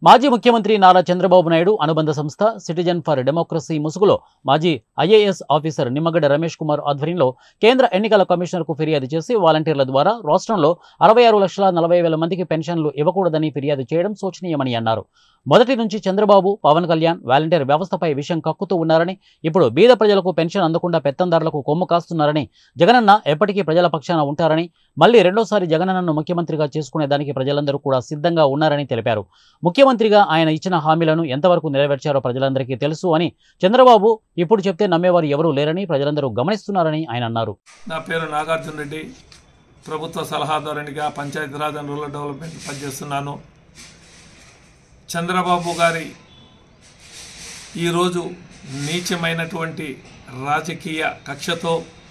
మాజీ ముఖ్యమంత్రి నారా చంద్రబాబు నాయుడు అనుబంధ సంస్థ సిటిజన్ ఫర్ డెమోక్రసీ ముసుగులో మాజీ ఐఏఎస్ ఆఫీసర్ నిమ్మగడ్డ రమేష్ కుమార్ ఆధ్వర్యంలో కేంద్ర ఎన్నికల కమిషనర్కు ఫిర్యాదు చేసి వాలంటీర్ల ద్వారా రాష్ట్రంలో అరవై ఆరు లక్షల నలభై వేల మందికి పెన్షన్లు ఇవ్వకూడదని ఫిర్యాదు చేయడం శోచనీయమని అన్నారు మొదటి నుంచి చంద్రబాబు పవన్ కళ్యాణ్ వాలంటీర్ వ్యవస్థపై విషయం కక్కుతూ ఉన్నారని ఇప్పుడు బీద ప్రజలకు పెన్షన్ అందకుండా పెత్తందారులకు కొమ్ము కాస్తున్నారని జగనన్న ఎప్పటికీ ప్రజల పక్షాన ఉంటారని మళ్లీ రెండోసారి జగనన్నను ముఖ్యమంత్రిగా చేసుకునే దానికి ప్రజలందరూ కూడా సిద్ధంగా ఉన్నారని తెలిపారు ముఖ్యమంత్రిగా ఆయన ఇచ్చిన హామీలను ఎంతవరకు నెరవేర్చారో ప్రజలందరికీ తెలుసు అని చంద్రబాబు ఇప్పుడు చెప్తే నమ్మేవారు ఎవరూ లేరని ప్రజలందరూ గమనిస్తున్నారని ఆయన అన్నారు నా పేరు నాగార్జున రెడ్డి ప్రభుత్వ సలహాదారునిగా పంచాయతీరాజ్ అండ్ రూరల్ డెవలప్మెంట్ పనిచేస్తున్నాను చంద్రబాబు గారి ఈరోజు నీచమైనటువంటి రాజకీయ కక్షతో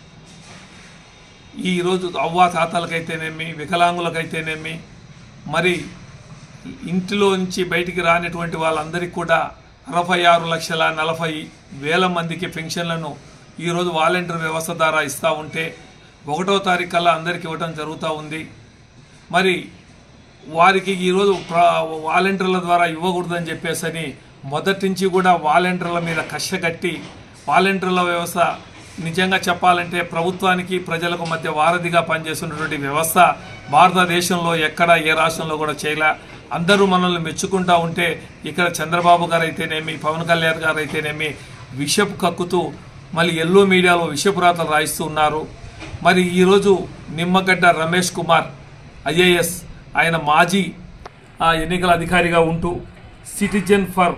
ఈరోజు అవ్వా తాతలకైతేనేమి వికలాంగులకైతేనేమి మరి ఇంటిలో నుంచి బయటికి రానటువంటి వాళ్ళందరికీ కూడా అరవై ఆరు లక్షల నలభై వేల మందికి పెన్షన్లను ఈరోజు వాలంటీర్ వ్యవస్థ ద్వారా ఇస్తూ ఉంటే ఒకటో తారీఖు కల్లా అందరికీ ఇవ్వడం జరుగుతూ ఉంది మరి వారికి ఈరోజు ప్ర వాలంటీర్ల ద్వారా ఇవ్వకూడదని చెప్పేసని మొదటి నుంచి కూడా వాలంటీర్ల మీద కక్ష కట్టి వాలంటీర్ల వ్యవస్థ నిజంగా చెప్పాలంటే ప్రభుత్వానికి ప్రజలకు మధ్య వారధిగా పనిచేస్తున్నటువంటి వ్యవస్థ భారతదేశంలో ఎక్కడ ఏ రాష్ట్రంలో కూడా చేయలే అందరూ మనల్ని మెచ్చుకుంటా ఉంటే ఇక్కడ చంద్రబాబు గారు అయితేనేమి పవన్ కళ్యాణ్ గారు అయితేనేమి విషపు కక్కుతూ మళ్ళీ ఎల్లో మీడియాలో విషపురాతలు రాయిస్తూ ఉన్నారు మరి ఈరోజు నిమ్మగడ్డ రమేష్ కుమార్ ఐఏఎస్ ఆయన మాజీ ఆ, ఎన్నికల అధికారిగా ఉంటూ సిటిజన్ ఫర్